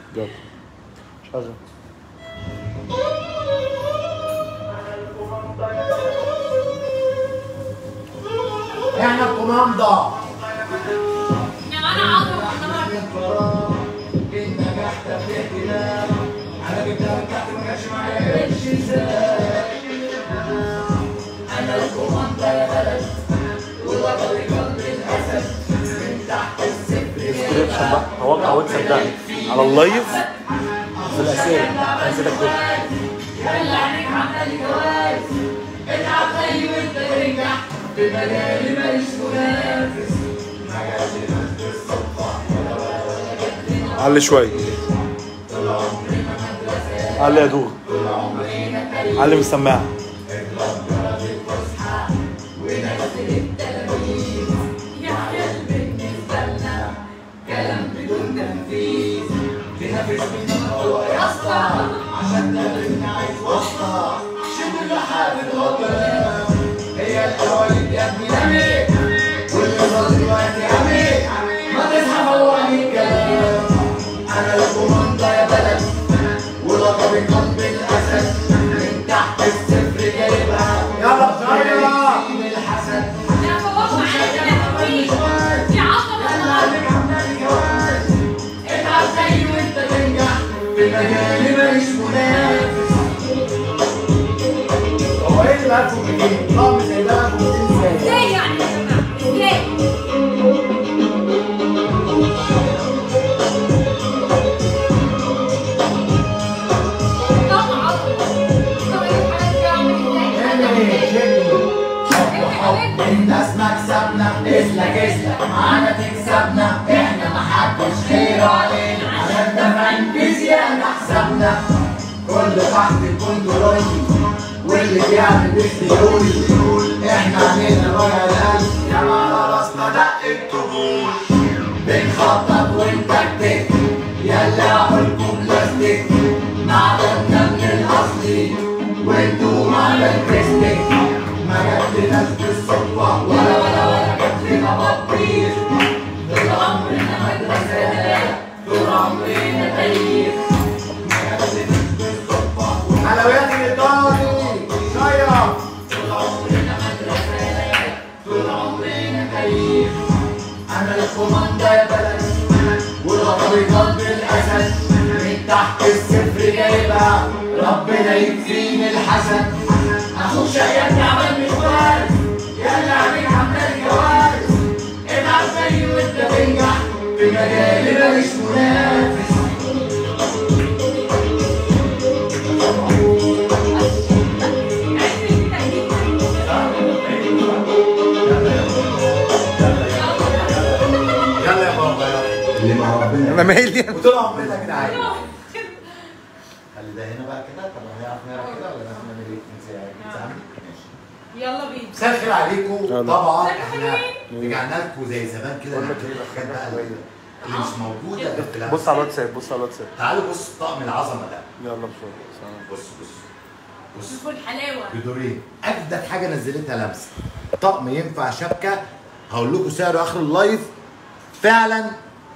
يلا شغل احنا الكوماندا يا معانا عظمه النهارده انت نجحت في اهتمام انا جبت لك تحت ما كانش معايا قرش ازاي انا الكوماندا يا بلد وبطل قلب الاسد من تحت الصفر ديسكريبشن بقى توقع واتساب ده على اللايف في الاسئله اسئله كتير يلا عليك عمال جواز العب زي وانت تنجح في مجالي ماليش منافس مجالي ناس بالصدفه علي شويه علي يا دوغ علي من السماعه يا كلام بدون تنفيذ تنافس مين هو يا اسطى عشان تقابلني عايز واسطة شد اللحاف الغبان هي الحوالي يا ابني نامي كل صوت دلوقتي عمي ما تصحى فوقني الكلام انا الكوماندا يا بلد ولقب قلب الاسد من تحت الصفر جايبها يلا بسرعة الحسد انا فوقت معاك يا عظمه النهارده هو ايه اللي 1200 رقم زي ده 1200 ازاي؟ ازاي يعني يا جماعه ازاي طبعا عظمه طب ايه الحاجات دي عامل ازاي الناس مكسبنا اسلك اسلك معانا تكسبنا احنا محدش خير علينا عشان دفعين بزيادة حسابنا كل تحت الكنترول واللي بيعمل بيستيقول احنا علينا وجع القلب يا ما راسنا دق الطبول بنخطط ونتكتك يلا عقولكم بلاستيك معدننا من الاصلي وانتوا معدن كريستيك ما جبتناش بالصدفة ولا ولا ولا جبت لنا بطيخ طول عمرنا مدرسة طول عمرنا تاريخ ما جبتناش بالصدفة حلويات الإيطالي شايع طول عمرنا مدرسة طول عمرنا تاريخ أنا الكوماندا يا بلد والغضب قلب الأسد من تحت الصفر جايبها ربنا يكفيني الحسد أخوك شقيان تعبان مشوار يلا عليك عمال جواز ابعت زي وانت تنجح في مجالي ماليش منافس يلا يا بابا يلا اللي مع ربنا انا مالي وطول عمرنا يا جدعان خلي ده هنا بقى كده طب هنعرف نعرف كده ولا نعمل ايه؟ نساعد ماشي يلا بينا مساء الخير عليكم يلا. طبعا مساء احنا الخير. رجعنا لكم زي زمان كده بقول لك نجيب ايه، الحاجات بقى اللي اللي مش موجوده في الفيلم. بص على الواتساب بص على الواتساب تعالوا بص طقم العظمه ده يلا بسرعه بص بص بص شوفوا الحلاوه بدورين اجدد حاجه نزلتها لمسه طقم ينفع شبكه هقول لكم سعره اخر اللايف فعلا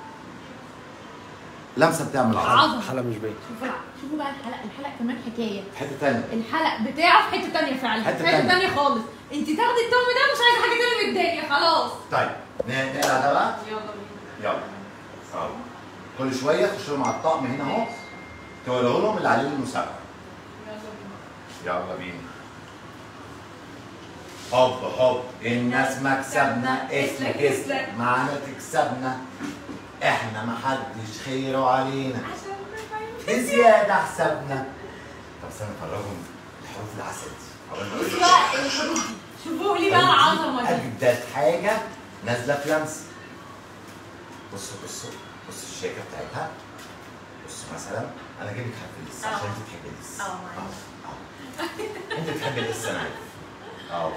لمسه بتعمل عظمه عظمه حلقه مش باين شوفوا الع- شوفوا بقى الحلقه الحلقه كمان حكايه في حته ثانيه الحلق بتاعه في حته تانية فعلا حتة في حته تانية. تانية خالص انت تاخدي التوم ده مش عايزه حاجه تانية من الدنيا خلاص طيب ن- نقلع ده بقى يلا بينا يلا اهو كل شويه تخش لهم على الطقم هنا اهو توريه لهم اللي عليه المسابقه يلا بينا يلا بينا حب حب الناس مكسبنا اسلك اسلك معانا تكسبنا احنا محدش خيره علينا عشان بزيادة حسابنا طب استنى نفرجهم الحروف العسل دي أول ما أقول بصوا بقى الحروف دي شوفوا لي بقى العظمه دي أجدد حاجة نازلة في لمس بصوا بصوا بصوا الشيكة بتاعتها بصوا مثلا أنا أجيب لك حرف الاس عشان أنت تحبي الاس اه، معلش. اه. أنت بتحبي الاس أنا عارف أه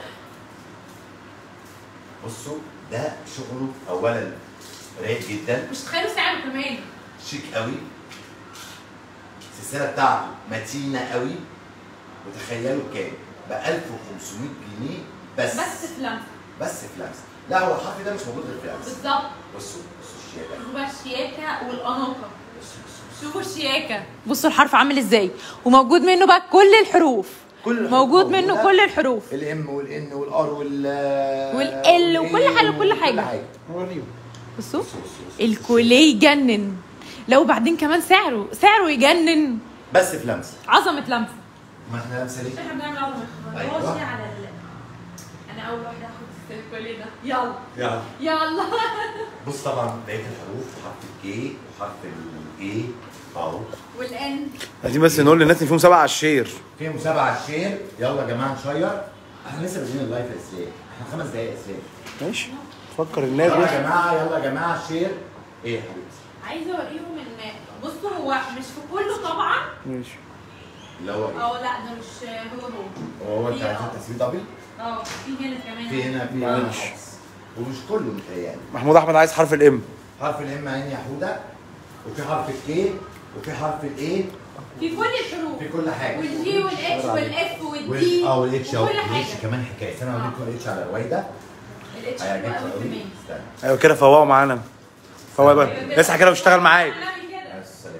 بصوا ده شغله أولا رايق جدا مش تخيلوا سعره كمان شيك قوي السلسله بتاعته متينه قوي وتخيلوا كام ب 1500 جنيه بس بس في لمسه بس في لمسه لا هو الحرف ده مش موجود غير في لمسه بالظبط بصوا بصوا الشياكه شوفوا بقى الشياكه والاناقه بصوا بصوا شوفوا الشياكه بصوا الحرف عامل ازاي وموجود منه بقى كل الحروف كل الحروف موجود منه موجودة. كل الحروف الام والان والار وال وال L وكل حاجة- كل حاجة. وريهم بصوا الكوليه يجنن لو بعدين كمان سعره سعره يجنن بس في لمسه عظمه لمسه ما احنا لمسه ليه؟ احنا بنعمل عظمه أيوة. هو شيء على ال... انا اول واحده هاخد الكوليه ده يلا يلا يلا بص طبعا بقيه الحروف وحرف الكي وحرف الاي اهو والان عايزين بس نقول للناس ان فيهم سبعه على الشير في مسابقه على الشير يلا يا جماعه نشير احنا لسه بادئين اللايف يا اسلام احنا خمس دقايق يا اسلام ماشي فكر الناس يلا بس يا جماعه يلا يا جماعه الشير ايه يا حبيبتي؟ عايزه اوريهم ان بصوا هو مش في كله طبعا ماشي اللي هو ايه؟ اه لا ده مش هو هو هو انت في- عايزين تسويق دبل؟ اه في هنا كمان في هنا في هنا حفص. ومش كله متهيألي محمود احمد عايز حرف الام حرف الام عين يا حوده وفي حرف الكي وفي حرف الاي في كل الحروف في كل حاجه والجي والاتش والاف والدي وال- اه والاتش اهو وكل الاتش حاجه كمان حكايه استنى اوريكم الاتش على رويده الاتش حلو هيعجبكم قوي قوي كمان استنى ايوه كده فوقوا معانا فوق بقى اصحى كده واشتغل معايا نعمل كده. السلام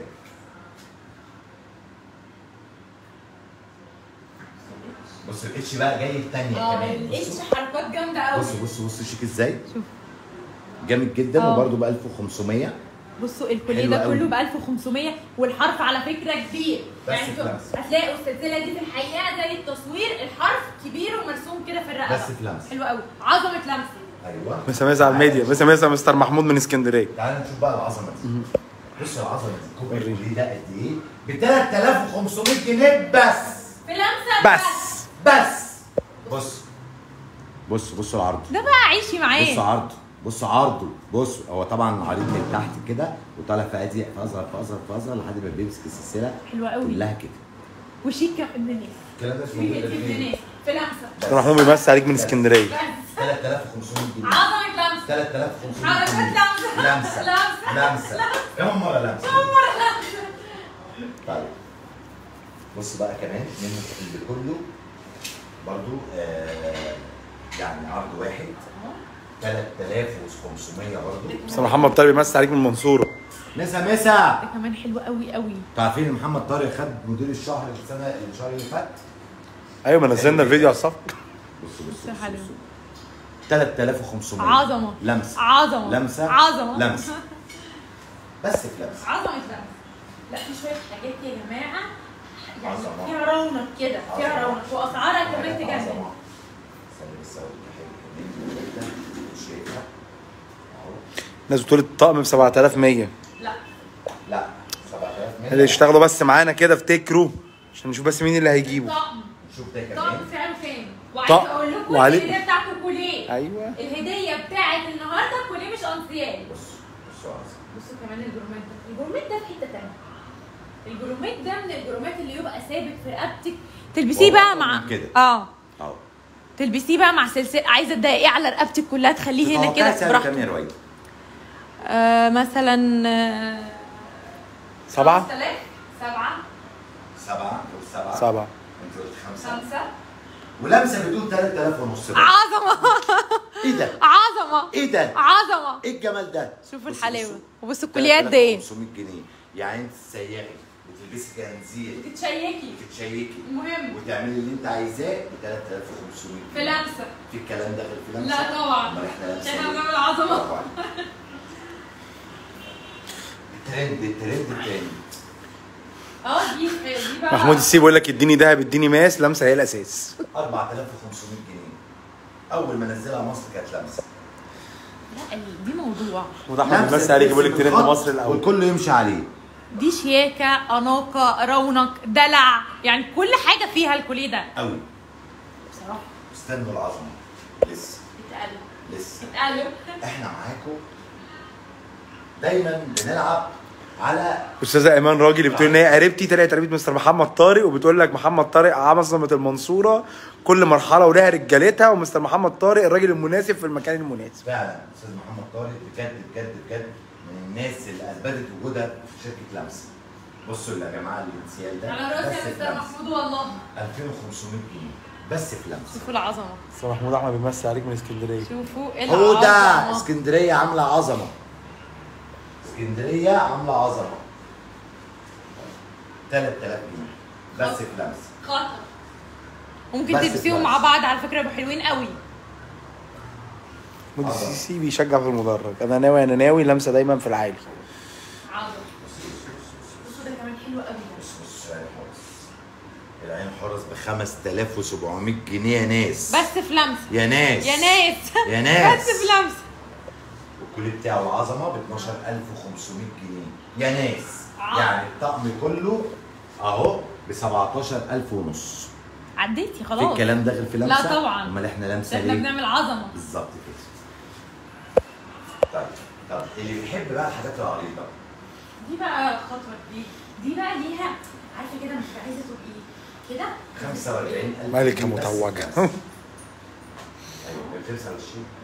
بص الاتش بقى جاي الثانيه اه كمان الاتش بص حركات جامده قوي بص بص بص شيك ازاي جامد جدا اه. وبرده ب 1500 بصوا الكوليه حلو ده قوي. كله ب 1500 والحرف على فكره كبير بس يعني انتوا فلامس. هتلاقوا السلسله دي في الحقيقه زي التصوير الحرف كبير ومرسوم كده في الرقبه بس فلامس. حلو قوي عظمه لمسه ايوه مسامية على الميديا مسامية مستر محمود من اسكندريه تعالى نشوف بقى العظمه دي بص العظمه دي كوبري الكوليه ده قد ايه؟ ب 3500 جنيه بس في لمسه بس بس بص بص بص العرض ده بقى عيشي بص معاه عرضه بص عرضه بص هو طبعا عريض من تحت كده وطالع في اضيق في اصغر في اصغر في اصغر لحد ما بيمسك السلسله حلوه قوي كلها كده وشيك ابن الناس الكلام ده اسمه في ابن الناس في لمسه مستر محمود بيمسي عليك من اسكندريه بس 3500 جنيه عظمه لمسه 3500 حركات جنيه لمسة. لمسه لمسة. لمسه كم مره لمسه كم مره لمسه طيب بص بقى كمان منه اللي كله برضو آه يعني عرض واحد 3500 برضو مستر محمد طارق بيمسي عليك من المنصوره مسا مسا ده كمان حلو قوي قوي انتوا عارفين ان محمد طارق خد مدير الشهر السنه الشهر اللي فات ايوه ما نزلنا الفيديو على الصفحه بص بص بص حلو. 3500 عظمه لمسه عظمه لمسه عظمه لمسه بس في لمسه عظمه لمسه لا في شويه حاجات يا جماعه يعني عظمة. فيها رونق كده فيها عظمة. رونق واسعارها كمان حاجات تجنن عظمة. استنى بس اقول لك حاجه كمان كده شايفها اهو الناس بتقول الطقم ب 7100 لا لا 7000 اللي يشتغلوا بس معانا كده افتكروا عشان نشوف بس مين اللي هيجيبه طقم نشوف ده طقم كمان سعره كام طقم. وعايزه اقول لكم وعليه- الهديه بتاعته كوليه ايوه الهديه بتاعت النهارده كوليه مش انسيال بص بص عظمة. بصوا كمان الجرومات ده الجرومات ده في حته تانيه الجرومات ده من الجرومات اللي يبقى ثابت في رقبتك تلبسيه هو بقى أكتر مع من كده. اه اهو تلبسيه بقى مع سلسله عايزه تضايقيه على رقبتك كلها تخليه هنا كده سعر براحتك كام يا رويد؟ آه مثلا آه سبعة 5000 سبعة سبعة وسبعة سبعة انت قلت خمسة خمسة ولمسة بتقول 3000 ونص بقى. عظمة ايه ده؟ عظمة ايه ده؟ عظمة ايه الجمال ده؟ شوفوا بص- الحلاوة بصوا. وبصوا الكليات قد ايه 500 جنيه يعني انت تسيحي بتلبسي جنزير تتشيكي وتتشيكي المهم وتعملي اللي انت عايزاه ب 3500 في جنيه لمسة في الكلام ده غير في لمسة؟ لا طبعا امال احنا لمسة عشان احنا ليه؟ بنعمل عظمة برافو عليك. الترند الترند الترند اه دي دي بقى محمود السيب بيقول لك اديني دهب اديني ماس لمسه هي الاساس 4500 جنيه اول ما نزلها مصر كانت لمسه لا دي موضوع محمود احمد بيمسي عليك بيقول لك ترند مصر الاول والكل يمشي عليه دي شياكة أناقة رونق دلع يعني كل حاجة فيها الكوليه ده قوي بصراحة استنوا العظمه لسه اتقلب لسه اتقلب احنا معاكم دايما بنلعب على استاذه ايمان راجل بتقول ان هي قريبتي طلعت قريبه مستر محمد طارق وبتقول لك محمد طارق عظمه المنصوره كل مرحله ولها رجالتها ومستر محمد طارق الراجل المناسب في المكان المناسب فعلا استاذ محمد طارق بجد بجد بجد من الناس اللي اثبتت وجودها في شركه لمسه بصوا يا جماعه الانسيال ده على راسي بس يا في مستر لمسة. محمود والله 2500 جنيه بس في لمسه شوفوا العظمة مستر محمود احمد بيمسي عليك من اسكندريه شوفوا ايه هو ده العظمة. اسكندريه عامله عظمه اسكندريه عامله عظمه 3000 جنيه بس في لمسه خطر ممكن بس تلبسيهم بس. مع بعض على فكره يبقوا حلوين قوي مودي سي سي بيشجع في المدرج انا ناوي انا ناوي لمسه دايما في العالي عظم بصوا ده كمان حلو قوي بص بص العين حرس العين حرس ب 5700 جنيه يا ناس بس في لمسه يا ناس يا ناس يا ناس بس في لمسه والكوليه بتاعه العظمه ب 12500 جنيه يا ناس عظمة. يعني الطقم كله اهو ب 17000 ونص عديتي في خلاص الكلام داخل في لا لمسه طبعا. امال احنا ده لمسه احنا ليه بنعمل عظمه بالظبط كده طيب طب اللي بيحب بقى الحاجات العريضه دي بقى خطوه دي دي بقى ليها عارفه كده مش عايزه تبقي كده 45000 ملكة جنيه بس. متوجة. ايوه ب 25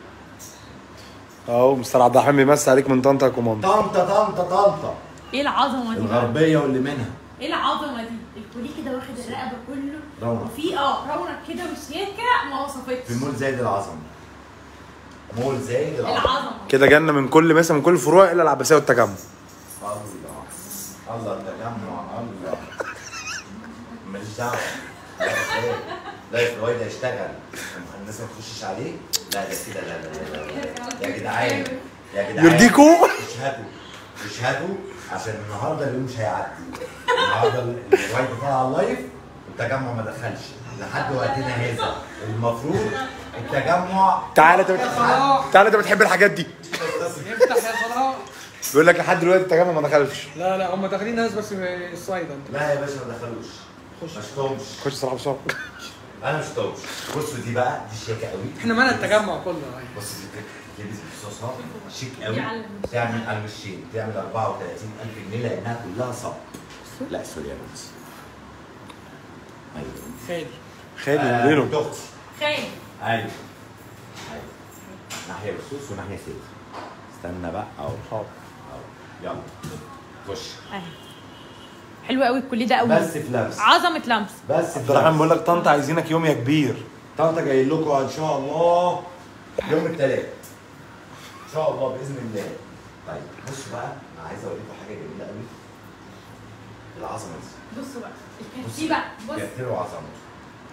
اهو مستر عبد الرحمن بيمسي عليك من طنطا يا كوماندو طنطا طنطا طنطا ايه العظمه دي بقى؟ الغربيه واللي منها ايه العظمه دي الكوليه كده واخد الرقبه كله رونق. وفي اه رونق كده وشياكه ما وصفتش في مول زايد العظمه مول زايد العظمه العظمه كده جالنا من كل مثلا من كل الفروع الا العباسيه والتجمع الله الله التجمع الله ماليش دعوه لا إزاي؟ لا الفلويد ده يشتغل الناس ما تخشش عليه لا ده كده لا لا لا, لا. يا جدعان يا جدعان يرضيكوا؟ اشهدوا اشهدوا عشان النهارده اليوم مش هيعدي النهارده الفلويد بتاع على اللايف والتجمع ما دخلش لحد وقتنا هذا المفروض التجمع تعالى انت بتحب تعالى انت بتحب الحاجات دي افتح يا صلاح بيقول لك لحد دلوقتي التجمع ما دخلش لا لا هم داخلين ناس بس في الصيد انت لا يا باشا ما دخلوش ما شفتهمش خش صراحه بسرعه انا مش طوش بصوا دي بقى دي شياكه قوي احنا مالنا التجمع كله يعني. بص دي تلبس بالصوصات شيك قوي يعلم. تعمل على الوشين تعمل 34000 جنيه لانها كلها صب لا سوري يا بنتي ايوه خالي خالي آه، ليلو بنت اختي خاين ايوه ايوه ناحيه بصوص وناحيه سيف استنى بقى اهو حاضر اهو يلا خش اهي حلو قوي الكوليه ده قوي بس في لمس عظمه لمس بس عبد في الرحمن لمس بيقول لك طنطا عايزينك يوم يا كبير طنطا جاي لكم ان شاء الله يوم الثلاث ان شاء الله باذن الله طيب بصوا بقى انا عايز اوريكم حاجه جميله قوي العظمه دي بصوا بقى الكرسي بقى بص كتروا عظمته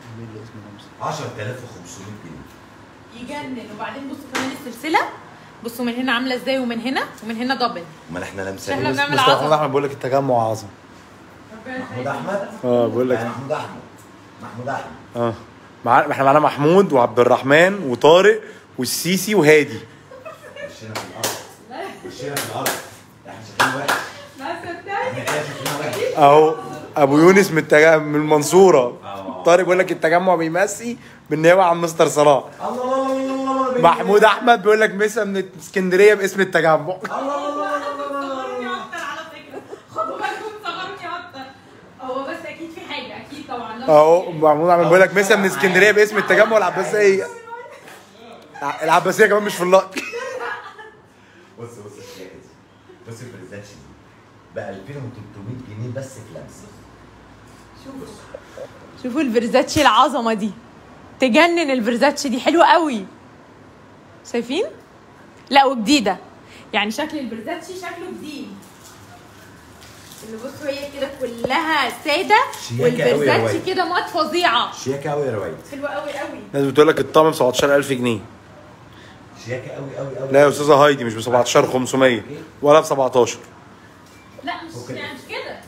10500 جنيه يجنن وبعدين بصوا كمان السلسله بصوا من هنا عامله ازاي ومن هنا ومن هنا دبل امال احنا لمسه احنا ليه؟ بنعمل مستر محمود عظمه احمد بيقول لك التجمع عظم محمود احمد اه بيقول لك آه، محمود احمد محمود احمد اه مع... احنا معانا محمود وعبد الرحمن وطارق والسيسي وهادي وشنا في الارض وشنا في الارض احنا شايفين واحد احنا كده شايفين واحد اهو ابو يونس من التج... من المنصوره اه. طارق بيقول لك التجمع بيمسي بالنيابه عن مستر صلاح الله الله الله الله الله محمود احمد بيقول لك مسا من اسكندريه باسم التجمع الله الله الله الله الله صغرني اكتر على فكره خدوا بالكم صغرني اكتر هو بس اكيد في حاجه اكيد طبعا لا اهو محمود احمد بيقول لك مسا من اسكندريه باسم التجمع والعباسيه العباسيه كمان مش في اللقط بص بص الشياكه دي بص البريزنتشن دي ب 2300 جنيه بس في لمسه بص شوفوا الفيرزاتشي العظمه دي تجنن الفيرزاتشي دي حلوه قوي شايفين لا وجديده يعني شكل الفيرزاتشي شكله جديد اللي بصوا هي كده كلها ساده شياكة أوي يا والفيرزاتشي روي. كده مات فظيعه شياكه قوي يا رويد حلوه قوي قوي الناس بتقول لك الطقم ب 17000 جنيه شياكه قوي قوي قوي لا يا استاذه هايدي مش ب 17500 ولا ب 17 لا مش أوكي. يعني مش كده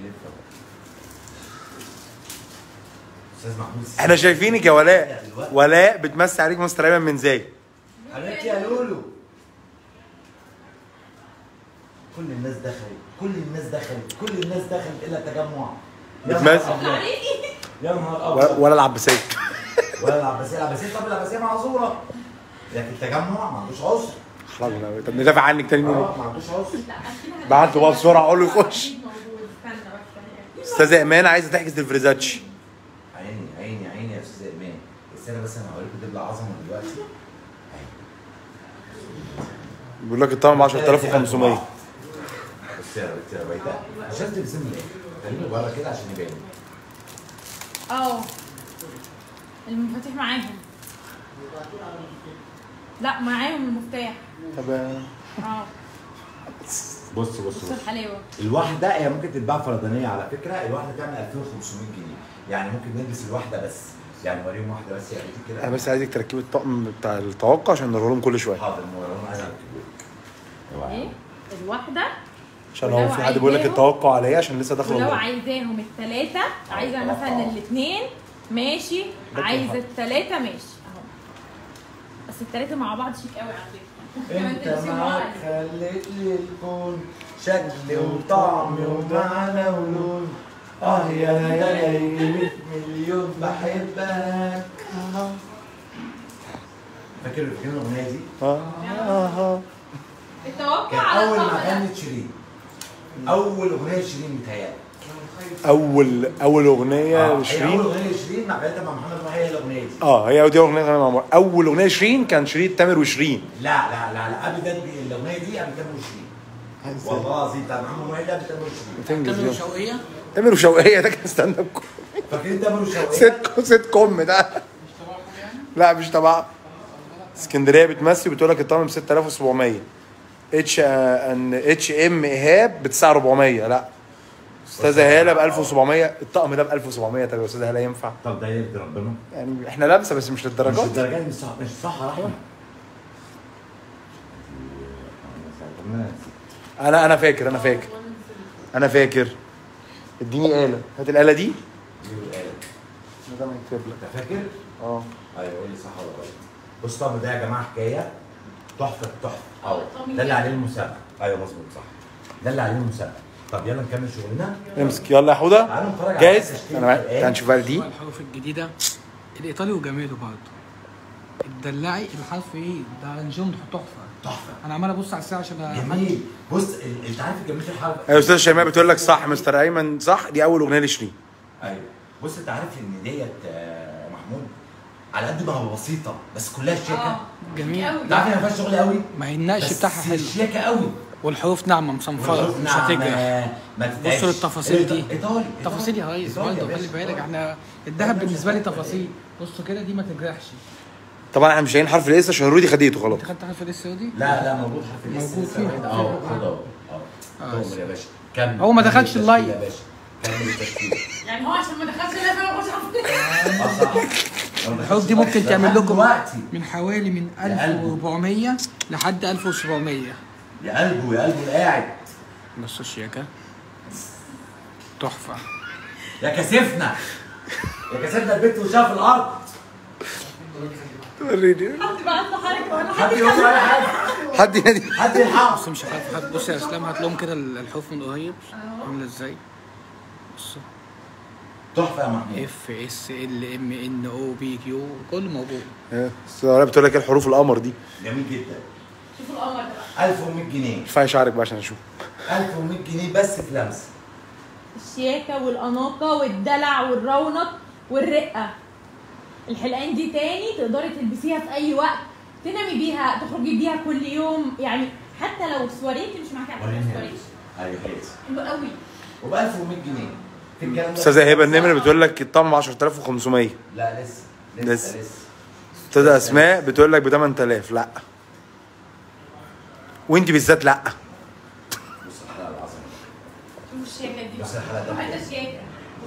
استاذ محمود احنا شايفينك يا ولاء ولاء بتمسي عليك مستر ايمن من زي حبيبتي يا لولو كل الناس دخلت كل الناس دخلت كل الناس دخلت الا التجمع يا بتمس- نهار أبيض. يا نهار ولا- ابيض ولا العباسيه ولا العباسيه العباسيه طب العباسيه معذوره لكن التجمع ما عندوش عذر احرجنا أوي. طب ندافع عنك تاني يوم اه ما عندوش عذر لا أكيد بعته بقى بسرعه اقول له يخش أكيد موجود. استنى بس استاذه ايمان عايزه تحجز الفريزاتشي عيني عيني عيني يا استاذ ايمان بس انا بس انا هوريكم دبل عظمه دلوقتي بيقول لك الطقم ب 10500 بص يا بنت يا بيتا عشان ترسم لي خليني بره كده عشان يبان اه المفاتيح معاهم لا معاهم المفتاح طب اه بص بص بص بص الحلاوه الواحده هي ممكن تتباع فردانيه على فكره الواحده تعمل 2500 جنيه يعني ممكن نلبس الواحده بس يعني نوريهم واحده بس يعني انا كده بس عايزك تركبي الطقم بتاع التوقع عشان نوريه لهم كل شويه حاضر نوريهم عايز اركبه ايه الواحده عشان ولو هو في حد بيقول لك عايزاهم- التوقع عليا عشان لسه داخل ولو والله. عايزاهم الثلاثه عايزه مثلا الاثنين ماشي ده عايزه حاضر. الثلاثه ماشي اهو بس الثلاثه مع بعض شيك قوي على فكره كمان انت تلبسيهم معاك عقل. خليت لي الكون شكل وطعم ومعنى ولون اه يا ليالي 100 مليون بحبك فاكر فاكر الاغنيه دي؟ اه اه التوقع كان على اول ما الطقم ده. غنت شيرين اول اغنيه شيرين متهيألي اول اول آه، اغنيه هي اول لشيرين اغنيه شيرين مع غنتها مع محمد محي هي الاغنيه دي اه هي دي اغنيه غنى مع اول اغنيه شيرين كان شريط تامر وشيرين لا لا لا لا قبل ده الاغنيه دي قبل تامر وشيرين والله العظيم بتاع محمد محي ده قبل تامر وشيرين تنجز تامر يلا. شوقية تامر وشوقية ده كان ستاند اب كوميدي. فاكرين تامر وشوقية؟ ست ست كوم ده لا مش تبع اسكندريه بتمثل بتقول لك الطقم ب 6700 اتش ان اتش ام ايهاب بتسعة 400 لا استاذه هاله ب 1700 الطقم ده ب 1700 طب يا استاذه هاله ينفع طب ده يرضي ربنا يعني احنا لابسه بس مش مش للدرجات دي. الدرجات دي مش صح مش صح يا رحمه انا انا فاكر انا فاكر انا فاكر اديني آلة هات الآلة دي ده ما يكتب لك انت فاكر؟ اه ايوه قول لي صح ولا غلط بص طب ده يا جماعه حكايه تحفه تحفه اه، اه طب ده اللي عليه المسابقه ايوه مظبوط صح ده اللي عليه المسابقه طب يلا نكمل شغلنا امسك يلا يا حوده تعالوا نتفرج على جاهز تشكيل انا معاك الآن. تعال نشوف بقى دي الحروف الجديدة الإيطالي وجماله برضه الدلاعي الحرف ايه ده نجوم تحفة تحفه أنا عمال أبص على الساعة عشان أ- جميل بص ال- انت عارف جميل الحرف يا استاذ شيماء بتقول لك صح مستر ايمن صح دي اول اغنيه لشيرين ايوه بص انت عارف ان ديت آه، محمود على قد ما هو بسيطه بس كلها شياكه اه جميل قوي. انت عارف إن ما فيهاش شغل قوي مع النقش بس بتاعها حلو شياكه قوي والحروف ناعمة مصنفرة والحروف مش ناعمة، هتجرح ما تتعبش. بصوا للتفاصيل دي. ايطالي تفاصيل يا ريس إيطالي يا برضه خلي باشا، بالك إيطالي. احنا الذهب بالنسبة لي تفاصيل بصوا كده دي ما تجرحش طبعا احنا مش لاقيين حرف الاس عشان رودي خديته خلاص انت خدت حرف الاس دي؟ لا لا موجود حرف الاس موجود لسه فيه. واحد. اه خد اهو اه آه. كمل يا باشا كمل هو ما كمل دخلش التشكيل اللايف. يا باشا كمل التشكيل يعني هو عشان ما دخلش لا فاهم مش عارف اه صح أنا ما الحروف دي دخلتش ممكن اللايف تعمل لحد لكم دلوقتي من حوالي من يا قلبي. 1400 لحد 1700 يا قلبه يا قلبه القاعد بصوا الشياكة تحفة يا كسفنا يا كسفنا البيت وشاف الارض وريني حد بعت له حركه ولا حد حد يقول له اي حاجه حد ينادي حد يلحقه بص مش عارف هات بص يا اسلام هات لهم كده الحروف من قريب عاملة ازاي بصوا تحفه يا محمود اف اس ال ام ان او بي كيو كله موجود استاذ بتقول لك إيه الحروف القمر دي جميل جدا شوفوا القمر ده بقى 1100 جنيه ارفعي شعرك بقى عشان اشوف 1100 جنيه بس في لمسه الشياكه والاناقه والدلع والرونق والرقه الحلقان دي تاني تقدري تلبسيها في اي وقت تنامي بيها تخرجي بيها كل يوم يعني حتى لو سواريه تمشي معاكي على وريني سواريه ايوه هي حلو قوي وب 1100 جنيه في الكلام ده استاذه هبه النمر بتقول لك الطقم ب 10500 لا لسه لسه. لسه لسه استاذه اسماء بتقول لك ب 8000 لا وانت بالذات لا بص الحلقه العظيمه شوفوا الشياكه دي بص الحلقه ده بقى ده شياكه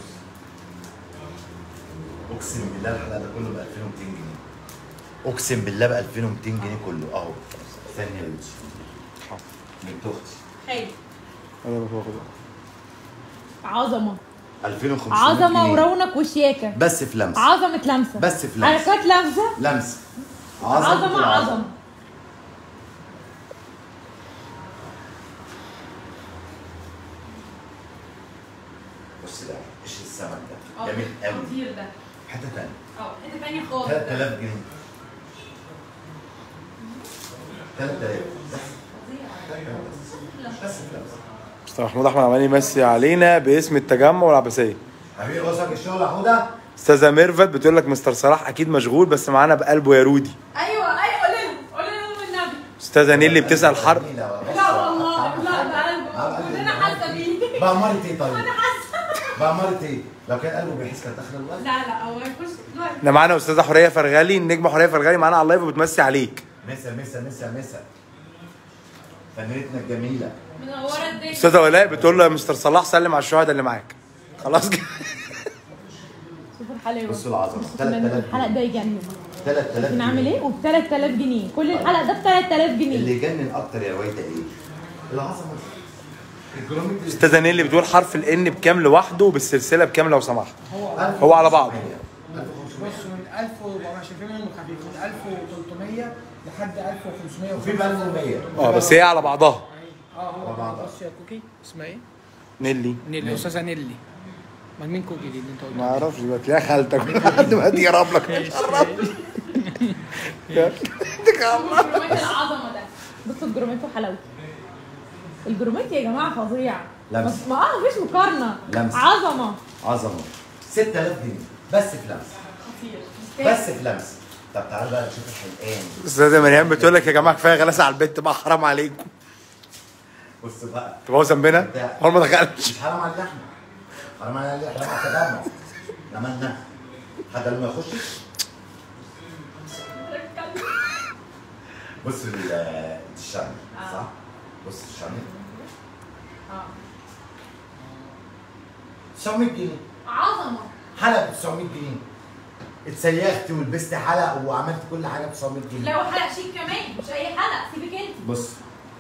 اقسم بالله الحلقه ده كله ب 2200 جنيه اقسم بالله ب 2200 جنيه كله اهو ثانيه يا بنتي بنت اختي حلو انا باخد عظمه 2500 عظمه جنيه. ورونق وشياكه بس في لمسه عظمه لمسه بس في لمسه حركات لمسه لمسه عظمه عظمه بص ده ايش السمك ده اه، جميل قوي خطير ده حته ثانيه اه حته تانية خالص 3000 جنيه 3000 بس بس في لمسه مستر محمود احمد عمال يمسي علينا باسم التجمع والعباسيه حبيبي وصلك الشغل يا حوده استاذه ميرفت بتقول لك مستر صلاح اكيد مشغول بس معانا بقلبه يا رودي ايوه ايوه قول لهم قول لهم النبي استاذه نيلي بتسال حرب لا والله لا ده قلبه كلنا حاسه بيه بأمارة ايه طيب؟ انا حاسه بأمارة ايه؟ لو كان قلبه بيحس كان داخل الوقت لا لا هو يخش دلوقتي احنا معانا استاذه حوريه فرغلي النجمه حوريه فرغلي معانا على اللايف وبتمسي عليك مسا مسا مسا مسا فنانتنا الجميله منوره الدنيا استاذه ولاء بتقول له يا مستر صلاح سلم على الشهداء اللي معاك خلاص كده شوف الحلاوه بصوا العظمه بصوا 3000 الحلق ده يجنن 3000 بنعمل ايه وب 3000 جنيه كل الحلق ده ب 3000 جنيه اللي يجنن اكتر يا رويته ايه؟ العظمه دي. الجراميد اللي استاذه نيلي بتقول حرف الان بكام لوحده وبالسلسله بكام لو سمحت هو هو على بعض بص من 1400 شايفين منهم خفيف من 1300 لحد 1500 وفي ب 1100 اه بس هي على بعضها اه هو بص يا كوكي اسمها ايه؟ نيلي نيلي استاذه نيلي امال مين كوكي دي اللي انت ما قلتها؟ اعرفش دلوقتي يا خالتك حد ما هدي يقرب لك جرومات العظمه ده بصوا الجروميت وحلاوته الجروميت يا جماعه فظيع لمس. ما اه مفيش مقارنه لمس. عظمه عظمه 6000 جنيه بس في لمس بس في لمس طب تعالوا بقى نشوف الحلقان استاذه مريم بتقول لك يا جماعه كفايه غلاسه على البنت بقى حرام عليكم بص بقى تبقى هو ذنبنا هو ما دخلش مش حرام علينا احنا حرام علينا احنا مع التجمع عملنا حد لما يخش بص ال- الشمع صح؟ بص الشمع 900 جنيه عظمه حلقه ب 900 جنيه اتسيخت ولبست حلق وعملت كل حاجه ب 900 جنيه لو حلق شيك كمان مش اي حلق سيبك انت بص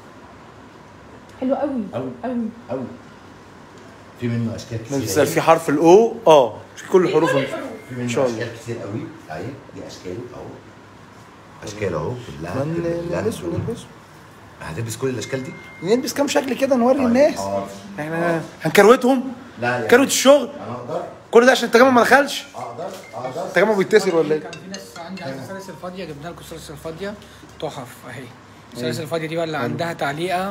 حلو قوي أوي. قوي قوي في منه اشكال كتير بتسال في حرف الاو اه مش كل الحروف كل الحروف في منه إن شاء الله. اشكال كتير قوي اهي دي اشكاله اهو اشكال اهو كلها من كلها نلبس ونلبس هتلبس كل الاشكال دي نلبس كام شكل كده نوري الناس اه احنا هنكروتهم لا يا كروت الشغل انا اقدر كل ده عشان التجمع ما دخلش اقدر اقدر التجمع بيتصل ولا ايه كان في ناس عندي عايزه سلاسل فاضيه جبنا لكم سلاسل فاضيه تحف اهي السلاسل الفاضيه دي بقى اللي عندها تعليقه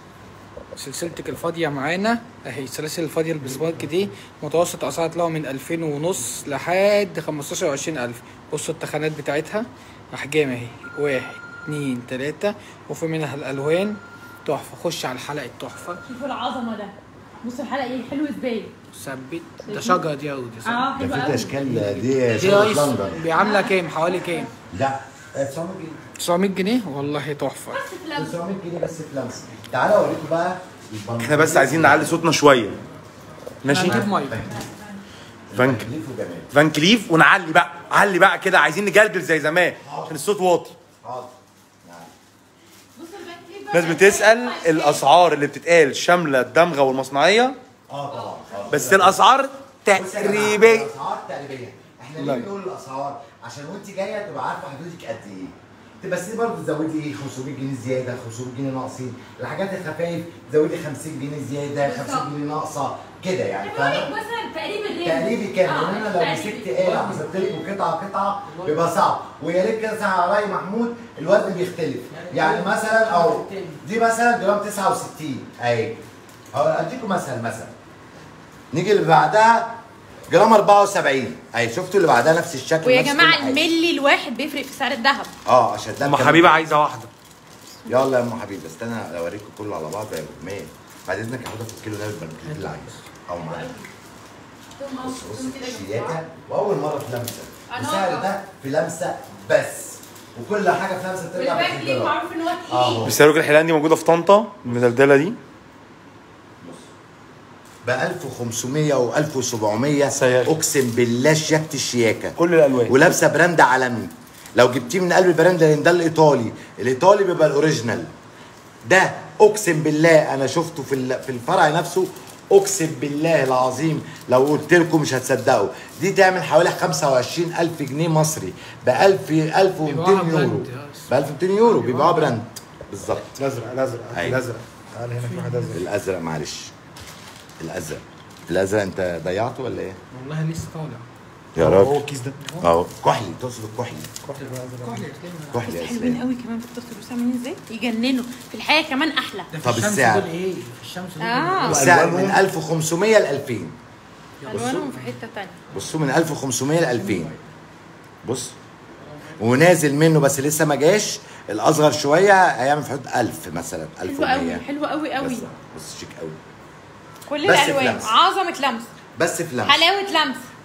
سلسلتك الفاضيه معانا اهي السلاسل الفاضيه البسبارك دي متوسط اسعار تلاقوا من 2000 ونص لحد 15 و20000 بصوا التخانات بتاعتها احجام اهي واحد اتنين تلاته وفي منها الالوان تحفه خش على الحلقه التحفه شوفوا العظمه ده بصوا الحلقه ايه حلو ازاي ثبت ده شجره دي قوي دي اه حلو ده في قوي اشكال دي دي شغل ايس لندن بعامله كام حوالي كام لا 900 جنيه 900 جنيه والله تحفه بس في لمس 900 جنيه بس في لمسه تعالى اوريكم بقى البنطلون. احنا بس عايزين نعلي صوتنا شويه ماشي هنجيب ميه فان تكليف وجمال فان كليف ونعلي بقى علي بقى كده عايزين نجلجل زي زمان عشان الصوت واطي حاضر نعم. بص البنك ليه بقى ناس بتسال الاسعار اللي بتتقال شامله الدمغه والمصنعيه اه طبعا آه. بس الاسعار بص يا جماعة، تقريبا الاسعار تقريبيه احنا ليه لا. بنقول الاسعار عشان وانت جايه تبقى عارفه حدودك قد ايه تبقى بس برضه تزودي ايه 500 جنيه زياده 500 جنيه ناقصين الحاجات الخفايف زودي 50 جنيه زياده 50 جنيه ناقصه كده يعني بقول لك فاهمه مثلا تقريب الرينج تقريبي كام؟ آه، لان انا لو تقريبي. مسكت آلة حسبت لكم قطعة قطعة بيبقى صعب ويا ريت كده مثلا على رأي محمود الوزن بيختلف يعني مثلا او دي مثلا جرام 69 اهي أو اديكم مثلا مثلا نيجي اللي بعدها جرام 74 اهي شفتوا اللي بعدها نفس الشكل ويا نفس كل جماعه حاجة. الملي الواحد بيفرق في سعر الذهب اه عشان ده ام كان- حبيبه عايزه واحده يلا يا ام حبيبه استنى اوريكم كله على بعض يا جماعه بعد اذنك هاخدها في الكيلو ده بالبنكليت اللي عايزه او معاك ثم- بص بص ثم كده الشياكه واول مره في لمسه أنا السعر أعرف. ده في لمسه بس وكل حاجه في لمسه ترجع ب والبنك ليه 2 دولار معروف ان هو اه تقيل بس الراجل الحلقان دي موجوده في طنطا المدلدله دي ب 1500 و 1700 سيارة. اقسم بالله شياكه الشياكه كل الالوان ولابسه براند عالمي لو جبتيه من قلب البراند لان ده الايطالي الايطالي بيبقى الاوريجينال ده اقسم بالله انا شفته في ال- في الفرع نفسه اقسم بالله العظيم لو قلت لكم مش هتصدقوا دي تعمل حوالي 25000 جنيه مصري ب 1000 1200 بيبيعوها يورو براند. ب 1200 يورو بيبيعوها براند بالظبط الازرق الازرق أيوة. الازرق تعال هنا في واحد ازرق الازرق معلش الازرق الازرق انت ضيعته ولا ايه؟ والله لسه طالع يا هو راجل الكيس ده اهو كحلي تقصد الكحلي كحلي يا حلوين اسلام قوي كمان في التصوير بصوا عاملين ازاي يجننوا في الحقيقه كمان احلى ده في طب الشمس السعر؟ دول ايه في الشمس دول اه السعر من وألوانهم؟ 1500 ل 2000 الوانهم في حته تانية بصوا من 1500 ل 2000 بص ونازل منه بس لسه ما جاش الاصغر شويه هيعمل في حدود 1000 مثلا حلو قوي 1100 حلو قوي قوي بس بص شيك قوي كل بس في الالوان لمس. عظمه لمس بس في لمس حلاوه لمس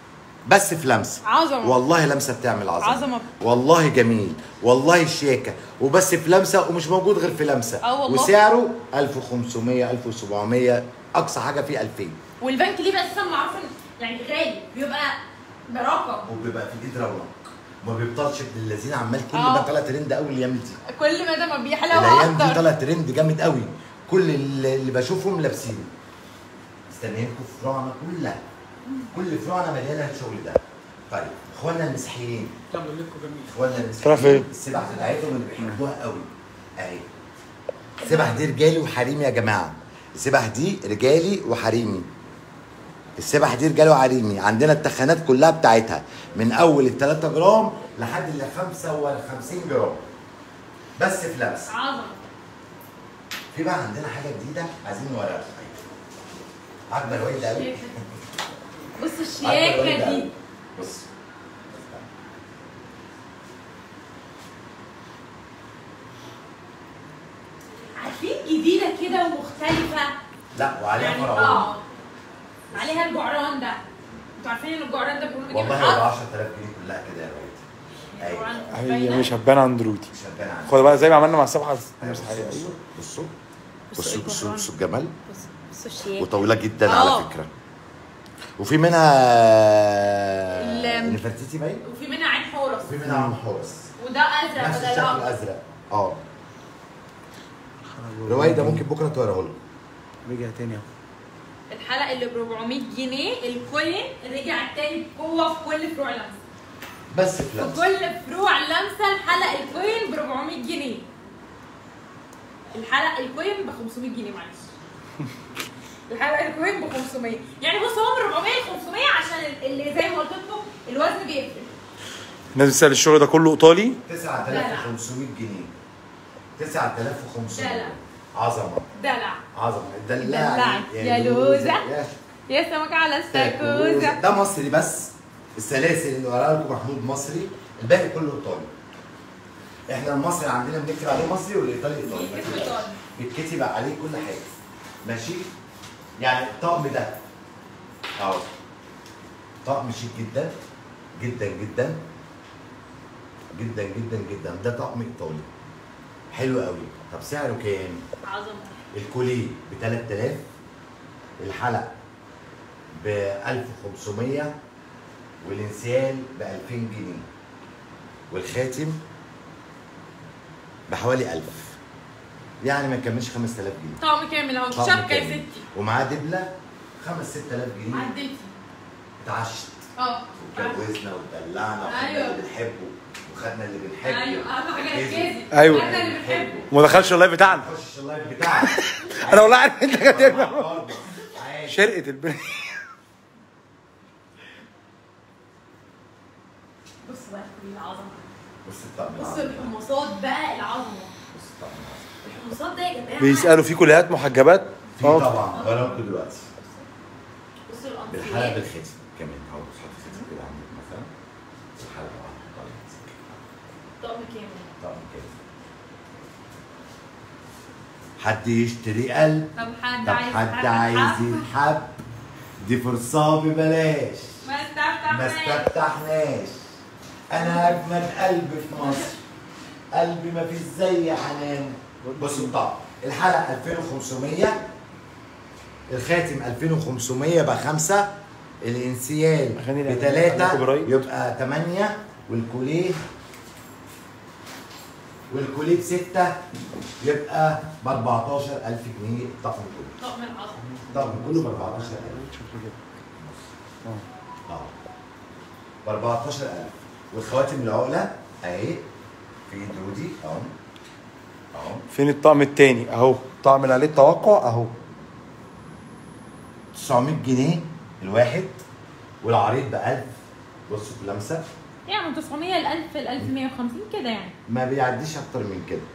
بس في لمسه عظمة. والله لمسه بتعمل عظمه عظمة. والله جميل والله شياكه وبس في لمسه ومش موجود غير في لمسه آه والله. وسعره 1500 1700 اقصى حاجه فيه 2000 والبنك ليه بقى اساسا معروف إن- يعني غالي بيبقى برقم وبيبقى في ايد رونق ما بيبطلش ابن الذين عمال كل آه. ما طلع ترند قوي الايام دي كل ما ده ما بيحلو الايام دي اكتر طلع ترند جامد قوي كل اللي اللي بشوفهم لابسينه مستنيينكم فروعنا كلها كل فروعنا مليانه الشغل ده طيب اخواننا المسيحيين يلا لكم جميل اخواننا ترى فين؟ المسيحيين السبح بتاعتهم اللي بيحبوها قوي اهي السبح دي رجالي وحريمي يا جماعه السبح دي رجالي وحريمي السبح دي رجالي وحريمي عندنا التخانات كلها بتاعتها من اول ال 3 جرام لحد ال 55 جرام بس في لمس عظمه في بقى عندنا حاجه جديده عايزين نوريها عاجبه الواد قوي بصوا عاجبة الواد الشياكه قوي. دي بص عارفين جديده كده ومختلفه لا وعليها يعني فرعون اه عليها الجعران ده انتوا عارفين ان الجعران ده بيقولوا والله بيجيب هو الحظ 10000 جنيه كلها كده يا واد ايوه الجعران هي باينة. مش هتبان عند رودي مش هتبان عنها خد بقى زي ما عملنا مع السبحه أيوة، المسيحيه بصوا ايوه بصوا بصوا بصوا بصوا الجعران. بصوا الجمال بصوا بصوا الشياكه وطويله جدا آه. على فكره وفي منها ال- نفرتيتي باين وفي منها عين حورس وفي منها عم حورس وده ازرق نفس بدل الشكل الاخضر الازرق اه رواية ممكن بكره توريه لكم رجع تاني اهو الحلقه اللي ب 400 جنيه الكوين رجع تاني بقوه في كل فروع لمسه بس في في لمسة. كل فروع لمسه الحلقه الكوين ب 400 جنيه الحلقه الكوين ب 500 جنيه معلش الحلقه الكوين ب 500 يعني بص هو من 400 ل 500 عشان اللي زي ما قلت لكم الوزن بيفرق الناس بتسال الشغل ده كله ايطالي 9500 جنيه 9500 لا، لا. عظمه دلع عظمه دلعت دلعت يا لوزة. يا يا سمك على استاكوزا الساكوزا ده مصري بس السلاسل اللي وراها لكم محمود مصري الباقي كله ايطالي احنا المصري عندنا بنكتب عليه مصري والايطالي ايطالي بيتكتب إيطالي. بيتكتب عليه كل حاجه ماشي يعني الطقم ده اهو طقم شيك جدا جدا جدا جدا جدا جدا ده طقم ايطالي حلو قوي طب سعره كام؟ عظمه الكوليه ب 3000 الحلق ب 1500 والانسيال ب 2000 جنيه والخاتم بحوالي 1000 يعني ما يكملش 5000 جنيه طقم كامل اهو طقم شبكه يا كامل. ستي ومعاه دبله 5 6000 جنيه عديتي اتعشت اه واتجوزنا واتدلعنا وخدنا أيوه. اللي بنحبه وخدنا اللي بنحبه ايوه اهم حاجه ركزي. ركزي أيوه. احنا اللي بنحبه وما دخلش اللايف بتاعنا خش اللايف بتاعك انا والله عارف انت كاتب برضه. عادي. شرقه البنت بصوا بقى كل العظمه بص الطقم بصوا العظيم. الحمصات بقى العظمه بص الطقم العظيم. الحمصات ده يا جماعه بيسالوا في كليات محجبات في اه طبعا ولا لكم دلوقتي بصوا بالحلقه الانسياب بالختم كمان اهو تحط ختم كده عندك مثلا الحلقه واحده طالعه طقم كامل طقم كده حد يشتري قلب طب حد طب عايز حد حد عايز حب؟ يتحب دي فرصة ببلاش ما ما استفتحناش استفتحناش انا اجمد قلب في مصر قلبي ما فيش زي حنان بصوا الطقم الحلقه 2500 الخاتم 2500 بخمسه الانسيال أغاني الأغاني بثلاثه عندكم برايد؟ يبقى 8 والكوليه والكوليه بسته يبقى ب 14000 جنيه الطقم كله طقم العظمه الطقم كله ب 14000 اه ب 14000 والخواتم العقله اهي في ايد رودي اهو اهو فين الطقم التاني اهو الطقم اللي عليه التوقع اهو 900 جنيه الواحد والعريض ب 1000 بصوا في لمسه يعني من 900 ل 1000 ل 1150 كده يعني ما بيعديش اكتر من كده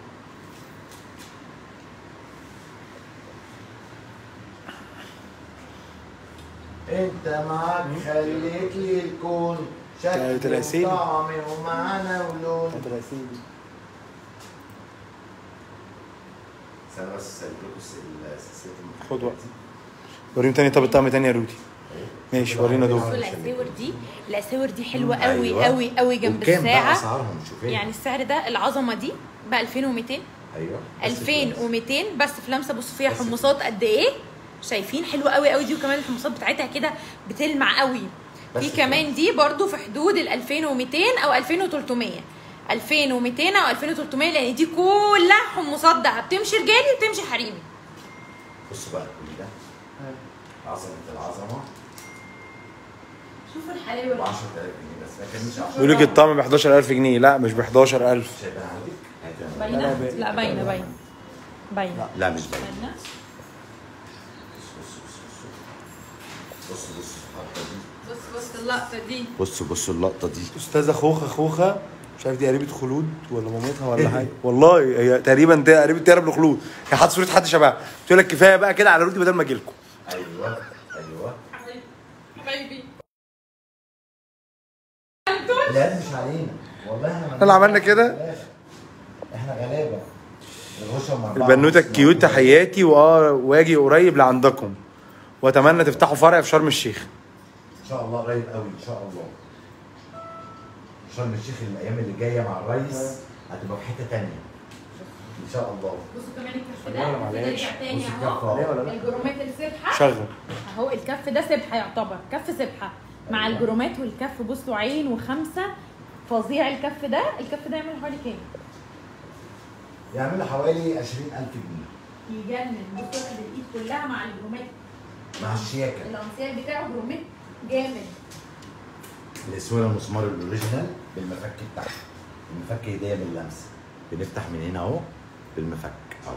انت معاك خليت لي الكون كانت شكل الأسيل. وطعم ومعنى ولون استنى بس اسيب لكم السلسله خد وقت وريهم تاني طب الطقم تاني يا رودي اهي ماشي ورينا بصوا دول الاساور دي الاساور دي حلوه مم، قوي أيوة. قوي قوي جنب وكام بقى الساعه اسعارهم شوفي يعني السعر ده العظمه دي ب 2200 ايوه 2200 بس في لمسه بصوا فيها حمصات قد ايه شايفين حلوه قوي قوي دي وكمان الحمصات بتاعتها كده بتلمع قوي بس في كده. كمان دي برضو في حدود ال 2200 او 2300 2200 او 2300 لان دي كلها حمصات دهب بتمشي رجالي وبتمشي حريمي بصوا بقى كل ده عظمه العظمه شوفوا الحلاوه ب 10000 جنيه بس ما كانش 10 بيقول لك الطقم ب 11000 جنيه لا مش ب 11000 شايفها عندك؟ هاتها. باينه لا باينه باينه باينه لا مش باين باينه بص بص بص الحركه دي بص بص اللقطه دي بصوا بصوا اللقطه دي استاذه خوخه خوخه مش عارف دي قريبه خلود ولا مامتها ولا حاجه والله هي تقريبا ده قريبه تهرب لخلود هي حاطه صوره حد شبهها بتقول لك كفايه بقى كده على رودي بدل ما اجي لكم ايوه ايوه حبايبي لا مش علينا والله احنا احنا اللي عملنا كده؟ احنا غلابه الغشم مع بعض. البنوته الكيوت تحياتي واه واجي قريب لعندكم واتمنى تفتحوا فرع في شرم الشيخ ان شاء الله قريب قوي ان شاء الله شرم الشيخ الايام اللي جايه مع الريس هتبقى في حته تانية ان شاء الله بصوا كمان الكف لا، ده معلش. بنرجع تاني بص اهو الكف اهو الجرومات السبحه شغل اهو الكف ده سبحه يعتبر كف سبحه مع أيوة. الجرومات والكف بصوا عين وخمسه فظيع الكف ده الكف ده يعمل حوالي كام؟ يعمل حوالي 20000 جنيه يجنن بصوا واخد الايد كلها مع الجرومات مع الشياكه الانسيال بتاعه جرومات جامد الاسوره المسمار الاوريجينال بالمفك بتاعها المفك هديه باللمس بنفتح من هنا اهو بالمفك اهو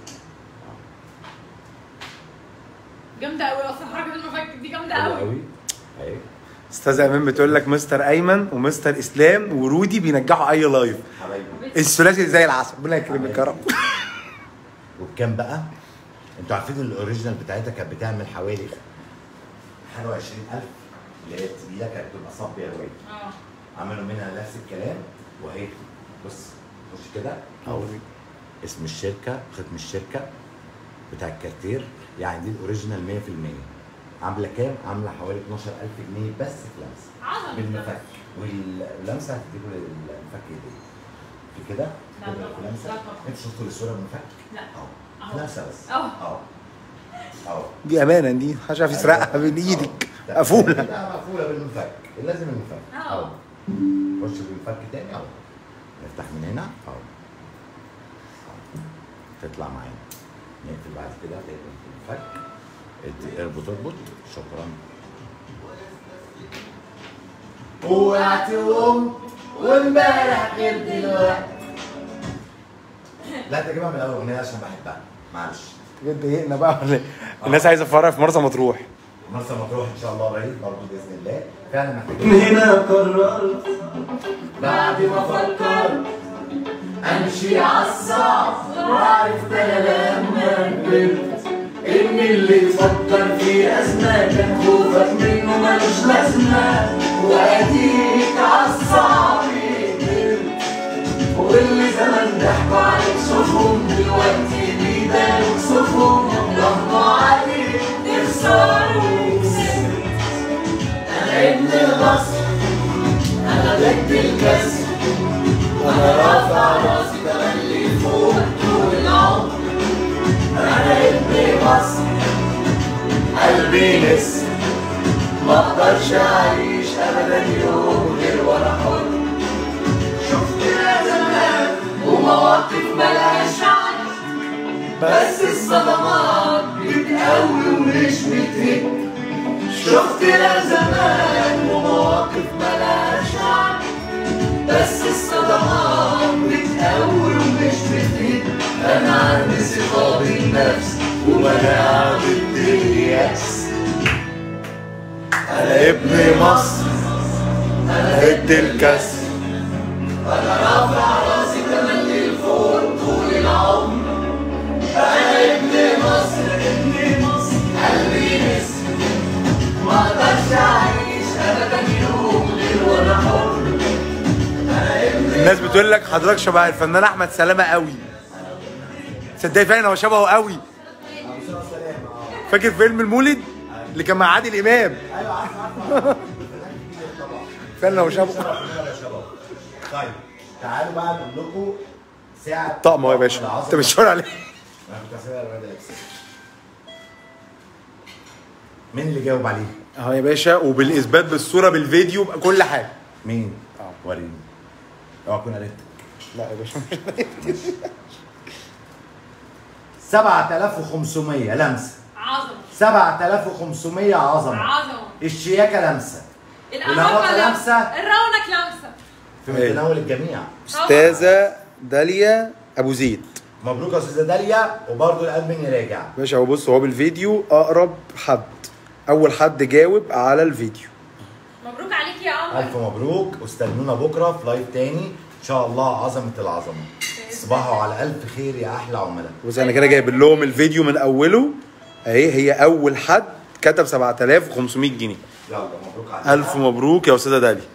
جامده قوي اصلا حركه المفك دي جامده حلو قوي قوي اهي استاذه ايمان بتقول لك مستر ايمن ومستر اسلام ورودي بينجحوا اي لايف حبايبي الثلاثي زي العسل ربنا يكرمك يا رب وبكام بقى؟ انتوا عارفين الاوريجينال بتاعتها كانت بتعمل حوالي حاجه 20000 اللي هي التقيله كانت بتبقى صبيه قوي اه عملوا منها نفس الكلام وهي بص خش كده اهو اسم الشركه ختم الشركه بتاع الكارتير يعني دي الاوريجينال 100% عامله كام؟ عامله حوالي 12000 جنيه بس في لمسه عظمه بالمفك واللمسه هتديله للمفك ايديه في كده لا كده طبعا. في لمسه لا طبعا. انت شفتوا الصوره بالمفك؟ لا اهو أهو. لمسه بس أهو. اهو اهو دي امانه دي محدش عارف يسرقها من ايدك أهو. قفوله لا مقفوله بالمفك لازم المفك أهو. خش بالمفك تاني اهو نفتح من هنا اهو أهو. تطلع معانا نقفل بعد كده تقفل المفك ادي- اربط اربط شكرا وقعتهم وامبارح غير دلوقتي لا تجيبها من الاول اغنيه عشان بحبها معلش اتضايقنا بقى ولا إيه؟ الناس عايزه فرع في مرسى مطروح مرسى مطروح ان شاء الله قريب برضه باذن الله فعلا محتاجين من هنا قررت بعد ما فكرت امشي عالصعب وعرفت انا لما كبرت ان اللي يفكر في ازمه كان خوفك منه ملوش لازمه واديك عالصعب قدرت واللي زمان ضحكوا عليك شوفهم دلوقتي بيبانوا كسوفهم ضغطوا عليك تخسروا وكسبت انا ابن الغصب انا ضد الكسر وانا رافع راسي تملي فوق طول العمر انا ابن مصر قلبي نسر ما اقدرش اعيش ابدا يوم غير وانا حر شفت يا زمان ومواقف ملهاش عد بس الصدمات بتقوي ومش بتهد شفت يا زمان ومواقف ملهاش عد بس الصدمات بتقوي ومش بتهد انا عندي ثقة بالنفس ومناعة ضد اليأس انا ابن مصر انا ضد الكسر انا رافع راسي تملي لفوق طول العمر انا ابن مصر ابن مصر قلبي نسر ما اقدرش اعيش ابدا يوم غير وانا حر انا ابن الناس بتقول لك حضرتك شبه الفنان احمد سلامه قوي تصدقي فعلا هو شبهه قوي فاكر فيلم المولد اللي كان مع عادل امام ايوه عارف عارف عارف. طبعا فعلا لو شافوا يا شباب طيب تعالوا بقى نقول لكم ساعة طقم اهو يا باشا العظمة. انت بتشاور عليه أنا كنت هسيبها الراجل يكسب. مين اللي جاوب عليه؟ اهو يا باشا وبالاثبات بالصوره بالفيديو بكل حاجه مين؟ وريني اوعى تكون قالت لا يا باشا 7500 لمسه عظمه 7500 عظمه عظمه الشياكه لمسه الأرقام والأرقام لمسة. الرونق لمسه في إيه. متناول الجميع استاذه داليا ابو زيد مبروك يا استاذه داليا وبرضه الادمن يراجع باشا هو بص هو بالفيديو اقرب حد اول حد جاوب على الفيديو مبروك عليك يا قمر الف مبروك واستنونا بكره في لايف تاني ان شاء الله عظمه العظمه تصبحوا على الف خير يا احلى عملاء بص انا كده جايب لهم الفيديو من اوله اهي هي اول حد كتب 7500 جنيه يلا مبروك عليك الف مبروك يا استاذه داليا